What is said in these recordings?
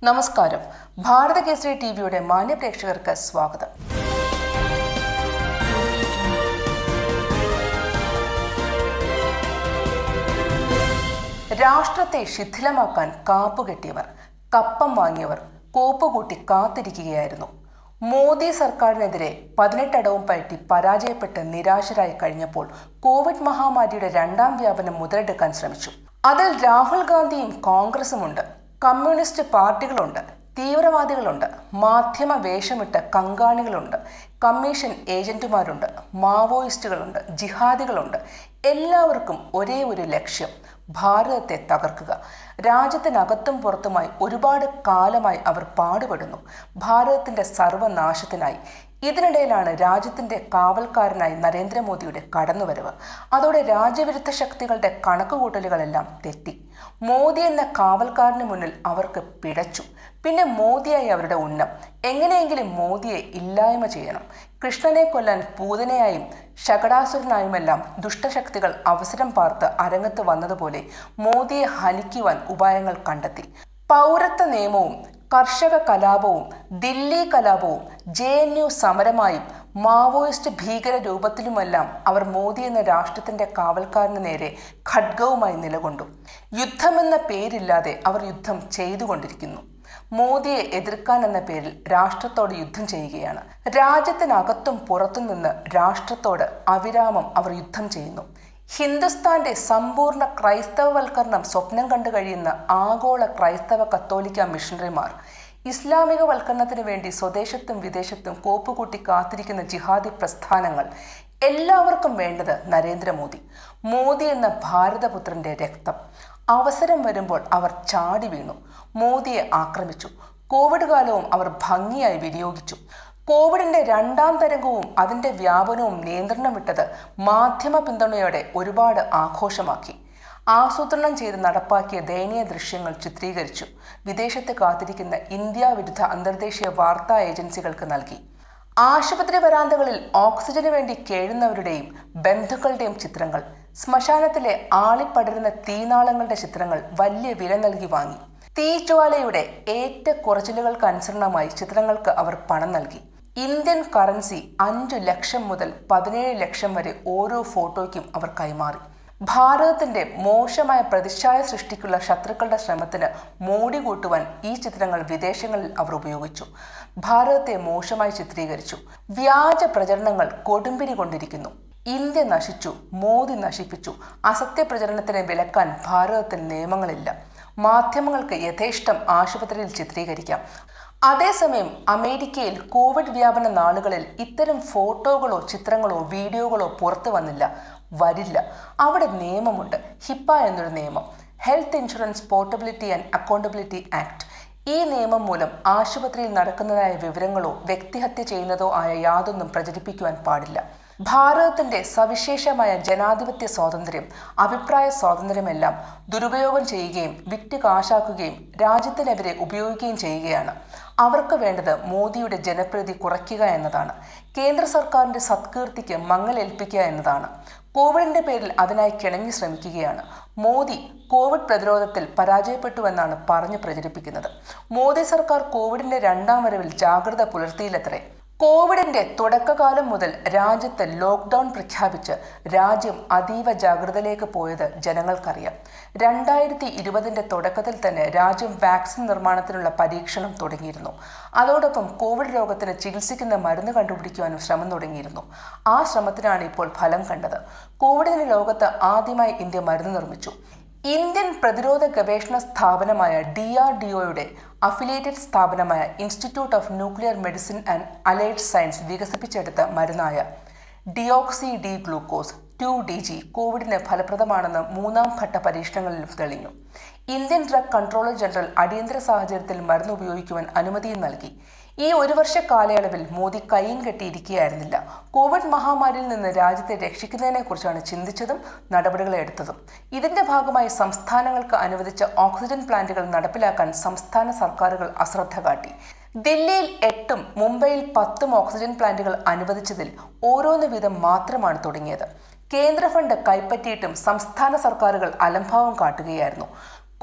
നമസ്കാരം ഭാരത കേസരി ടി വിയുടെ മാന്യ പ്രേക്ഷകർക്ക് സ്വാഗതം രാഷ്ട്രത്തെ ശിഥിലമാക്കാൻ കാപ്പുകെട്ടിയവർ കപ്പം വാങ്ങിയവർ കോപ്പുകൂട്ടി കാത്തിരിക്കുകയായിരുന്നു മോദി സർക്കാരിനെതിരെ പതിനെട്ടടവും പയറ്റി പരാജയപ്പെട്ട് നിരാശരായി കഴിഞ്ഞപ്പോൾ കോവിഡ് മഹാമാരിയുടെ രണ്ടാം വ്യാപനം മുതലെടുക്കാൻ ശ്രമിച്ചു അതിൽ രാഹുൽ ഗാന്ധിയും കോൺഗ്രസുമുണ്ട് കമ്മ്യൂണിസ്റ്റ് പാർട്ടികളുണ്ട് തീവ്രവാദികളുണ്ട് മാധ്യമ വേഷമിട്ട കങ്കാണികളുണ്ട് കമ്മീഷൻ ഏജന്റുമാരുണ്ട് മാവോയിസ്റ്റുകളുണ്ട് ജിഹാദികളുണ്ട് എല്ലാവർക്കും ഒരേ ഒരു ലക്ഷ്യം ഭാരതത്തെ തകർക്കുക രാജ്യത്തിനകത്തും പുറത്തുമായി ഒരുപാട് കാലമായി അവർ പാടുപെടുന്നു ഭാരതത്തിന്റെ സർവനാശത്തിനായി ഇതിനിടയിലാണ് രാജ്യത്തിന്റെ കാവൽക്കാരനായി നരേന്ദ്രമോദിയുടെ കടന്നുവരവ് അതോടെ രാജ്യവിരുദ്ധ ശക്തികളുടെ കണക്കുകൂട്ടലുകളെല്ലാം തെറ്റി മോദി എന്ന കാവൽക്കാരന് മുന്നിൽ അവർക്ക് പിഴച്ചു പിന്നെ മോദിയായി അവരുടെ ഉന്നം എങ്ങനെയെങ്കിലും മോദിയെ ഇല്ലായ്മ ചെയ്യണം കൃഷ്ണനെ കൊല്ലാൻ പൂതനയായും ശകടാസുരനായുമെല്ലാം ദുഷ്ടശക്തികൾ അവസരം പാർത്ത് അരങ്ങത്ത് വന്നതുപോലെ മോദിയെ ഹനിക്കുവാൻ ഉപായങ്ങൾ കണ്ടെത്തി പൗരത്വ നിയമവും കർഷക കലാപവും ദില്ലി കലാപവും ജെ എൻ യു സമരമായും മാവോയിസ്റ്റ് ഭീകര രൂപത്തിലുമെല്ലാം അവർ മോദി എന്ന രാഷ്ട്രത്തിന്റെ കാവൽക്കാരന് നേരെ ഖഡ്ഗവുമായി നിലകൊണ്ടു യുദ്ധമെന്ന പേരില്ലാതെ അവർ യുദ്ധം ചെയ്തുകൊണ്ടിരിക്കുന്നു മോദിയെ എതിർക്കാൻ എന്ന പേരിൽ രാഷ്ട്രത്തോട് യുദ്ധം ചെയ്യുകയാണ് രാജ്യത്തിനകത്തും പുറത്തും നിന്ന് രാഷ്ട്രത്തോട് അവിരാമം അവർ യുദ്ധം ചെയ്യുന്നു ഹിന്ദുസ്ഥാന്റെ സമ്പൂർണ്ണ ക്രൈസ്തവവൽക്കരണം സ്വപ്നം കണ്ടു കഴിയുന്ന ആഗോള ക്രൈസ്തവ കത്തോലിക്ക മിഷണറിമാർ ഇസ്ലാമികവൽക്കരണത്തിന് വേണ്ടി സ്വദേശത്തും വിദേശത്തും കോപ്പുകൂട്ടി കാത്തിരിക്കുന്ന ജിഹാദി പ്രസ്ഥാനങ്ങൾ എല്ലാവർക്കും വേണ്ടത് നരേന്ദ്രമോദി മോദി എന്ന ഭാരതപുത്രന്റെ രക്തം അവസരം വരുമ്പോൾ അവർ ചാടി വീണു മോദിയെ ആക്രമിച്ചു കോവിഡ് കാലവും അവർ ഭംഗിയായി വിനിയോഗിച്ചു കോവിഡിന്റെ രണ്ടാം തരംഗവും അതിന്റെ വ്യാപനവും നിയന്ത്രണം വിട്ടത് മാധ്യമ പിന്തുണയോടെ ഒരുപാട് ആഘോഷമാക്കി ആസൂത്രണം ചെയ്ത് നടപ്പാക്കിയ ദയനീയ ദൃശ്യങ്ങൾ ചിത്രീകരിച്ചു വിദേശത്ത് കാത്തിരിക്കുന്ന ഇന്ത്യ വിരുദ്ധ അന്തർദേശീയ വാർത്താ ഏജൻസികൾക്ക് നൽകി ആശുപത്രി വരാന്തകളിൽ ഓക്സിജന് വേണ്ടി കേഴുന്നവരുടെയും ബന്ധുക്കളുടെയും ചിത്രങ്ങൾ ശ്മശാനത്തിലെ ആളിപ്പടരുന്ന തീനാളങ്ങളുടെ ചിത്രങ്ങൾ വലിയ വില നൽകി വാങ്ങി തീജ്വാലയുടെ ഏറ്റക്കുറച്ചിലുകൾക്ക് അനുസരണമായി ചിത്രങ്ങൾക്ക് അവർ പണം നൽകി ഇന്ത്യൻ കറൻസി അഞ്ചു ലക്ഷം മുതൽ പതിനേഴ് ലക്ഷം വരെ ഓരോ ഫോട്ടോയ്ക്കും അവർ കൈമാറി ഭാരതത്തിന്റെ മോശമായ പ്രതിച്ഛായ സൃഷ്ടിക്കുള്ള ശത്രുക്കളുടെ ശ്രമത്തിന് മോടി കൂട്ടുവാൻ ഈ ചിത്രങ്ങൾ വിദേശങ്ങളിൽ അവർ ഉപയോഗിച്ചു ഭാരതത്തെ മോശമായി ചിത്രീകരിച്ചു വ്യാജ പ്രചരണങ്ങൾ കൊടുമ്പിരി കൊണ്ടിരിക്കുന്നു ഇന്ത്യ നശിച്ചു മോദി നശിപ്പിച്ചു അസത്യ പ്രചരണത്തിനെ വിലക്കാൻ ഭാരതത്തിൽ നിയമങ്ങളില്ല മാധ്യമങ്ങൾക്ക് യഥേഷ്ടം ആശുപത്രിയിൽ ചിത്രീകരിക്കാം അതേസമയം അമേരിക്കയിൽ കോവിഡ് വ്യാപന നാളുകളിൽ ഇത്തരം ഫോട്ടോകളോ ചിത്രങ്ങളോ വീഡിയോകളോ പുറത്തു വന്നില്ല വരില്ല അവിടെ നിയമമുണ്ട് ഹിപ്പ എന്നൊരു നിയമം health insurance portability and accountability act ഈ നിയമം മൂലം ആശുപത്രിയിൽ നടക്കുന്നതായ വിവരങ്ങളോ വ്യക്തിഹത്യ ചെയ്യുന്നതോ ആയ യാതൊന്നും പ്രചരിപ്പിക്കുവാൻ പാടില്ല ഭാരതത്തിന്റെ സവിശേഷമായ ജനാധിപത്യ സ്വാതന്ത്ര്യം അഭിപ്രായ സ്വാതന്ത്ര്യമെല്ലാം ദുരുപയോഗം ചെയ്യുകയും വിറ്റ് കാശാക്കുകയും രാജ്യത്തിനെതിരെ ഉപയോഗിക്കുകയും ചെയ്യുകയാണ് അവർക്ക് വേണ്ടത് മോദിയുടെ ജനപ്രീതി കുറയ്ക്കുക എന്നതാണ് കേന്ദ്ര സർക്കാരിന്റെ സത്കീർത്തിക്ക് മങ്ങലേൽപ്പിക്കുക എന്നതാണ് കോവിഡിന്റെ പേരിൽ അതിനായി കിണങ്ങി ശ്രമിക്കുകയാണ് മോദി കോവിഡ് പ്രതിരോധത്തിൽ പരാജയപ്പെട്ടുവെന്നാണ് പറഞ്ഞു പ്രചരിപ്പിക്കുന്നത് മോദി സർക്കാർ കോവിഡിന്റെ രണ്ടാം വരവിൽ ജാഗ്രത പുലർത്തിയില്ലത്രേ കോവിഡിന്റെ തുടക്കകാലം മുതൽ രാജ്യത്ത് ലോക്ക്ഡൌൺ പ്രഖ്യാപിച്ച് രാജ്യം അതീവ ജാഗ്രതയിലേക്ക് പോയത് ജനങ്ങൾക്കറിയാം രണ്ടായിരത്തി ഇരുപതിന്റെ തുടക്കത്തിൽ തന്നെ രാജ്യം വാക്സിൻ നിർമ്മാണത്തിനുള്ള പരീക്ഷണം തുടങ്ങിയിരുന്നു അതോടൊപ്പം കോവിഡ് രോഗത്തിന് ചികിത്സിക്കുന്ന മരുന്ന് കണ്ടുപിടിക്കുവാനും ശ്രമം തുടങ്ങിയിരുന്നു ആ ശ്രമത്തിനാണ് ഇപ്പോൾ ഫലം കണ്ടത് കോവിഡിന് ലോകത്ത് ആദ്യമായി ഇന്ത്യ മരുന്ന് നിർമ്മിച്ചു ഇന്ത്യൻ പ്രതിരോധ ഗവേഷണ സ്ഥാപനമായ ഡി ആർ ഡി ഒയുടെ അഫിലിയേറ്റഡ് സ്ഥാപനമായ institute of nuclear medicine and allied science വികസിപ്പിച്ചെടുത്ത മരുന്നായ deoxy D glucose two D G കോവിഡിന് ഫലപ്രദമാണെന്ന് മൂന്നാം ഘട്ട പരീക്ഷണങ്ങളിലും തെളിഞ്ഞു ഇന്ത്യൻ ഡ്രഗ് കൺട്രോളർ ജനറൽ അടിയന്തര സാഹചര്യത്തിൽ മരുന്ന് ഉപയോഗിക്കുവാൻ അനുമതിയും നൽകി ഈ ഒരു വർഷ കാലയളവിൽ മോദി കൈയും കെട്ടിയിരിക്കുകയായിരുന്നില്ല കോവിഡ് മഹാമാരിയിൽ നിന്ന് രാജ്യത്തെ രക്ഷിക്കുന്നതിനെക്കുറിച്ചാണ് ചിന്തിച്ചതും നടപടികൾ എടുത്തതും ഇതിന്റെ ഭാഗമായി സംസ്ഥാനങ്ങൾക്ക് അനുവദിച്ച ഓക്സിജൻ പ്ലാന്റുകൾ നടപ്പിലാക്കാൻ സംസ്ഥാന സർക്കാരുകൾ അശ്രദ്ധ കാട്ടി ദില്ലിയിൽ എട്ടും മുംബൈയിൽ പത്തും ഓക്സിജൻ പ്ലാന്റുകൾ അനുവദിച്ചതിൽ ഓരോന്ന് വീതം മാത്രമാണ് തുടങ്ങിയത് കേന്ദ്ര ഫണ്ട് കൈപ്പറ്റിയിട്ടും സംസ്ഥാന സർക്കാരുകൾ അലംഭാവം കാട്ടുകയായിരുന്നു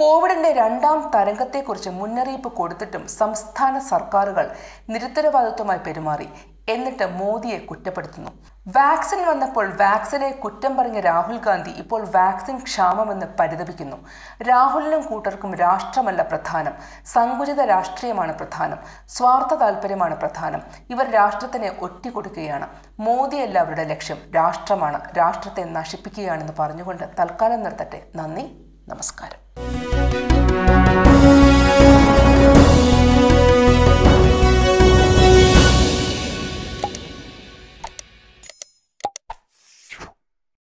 കോവിഡിന്റെ രണ്ടാം തരംഗത്തെക്കുറിച്ച് മുന്നറിയിപ്പ് കൊടുത്തിട്ടും സംസ്ഥാന സർക്കാരുകൾ നിരുത്തരവാദിത്വമായി പെരുമാറി എന്നിട്ട് മോദിയെ കുറ്റപ്പെടുത്തുന്നു വാക്സിൻ വന്നപ്പോൾ വാക്സിനെ കുറ്റം പറഞ്ഞ രാഹുൽ ഗാന്ധി ഇപ്പോൾ വാക്സിൻ ക്ഷാമമെന്ന് പരിതപിക്കുന്നു രാഹുലിനും കൂട്ടർക്കും രാഷ്ട്രമല്ല പ്രധാനം സങ്കുചിത രാഷ്ട്രീയമാണ് പ്രധാനം സ്വാർത്ഥ താല്പര്യമാണ് പ്രധാനം ഇവർ രാഷ്ട്രത്തിനെ ഒറ്റിക്കൊടുക്കുകയാണ് മോദിയല്ല അവരുടെ ലക്ഷ്യം രാഷ്ട്രമാണ് രാഷ്ട്രത്തെ നശിപ്പിക്കുകയാണെന്ന് പറഞ്ഞുകൊണ്ട് തൽക്കാലം നിർത്തട്ടെ നന്ദി നമസ്കാരം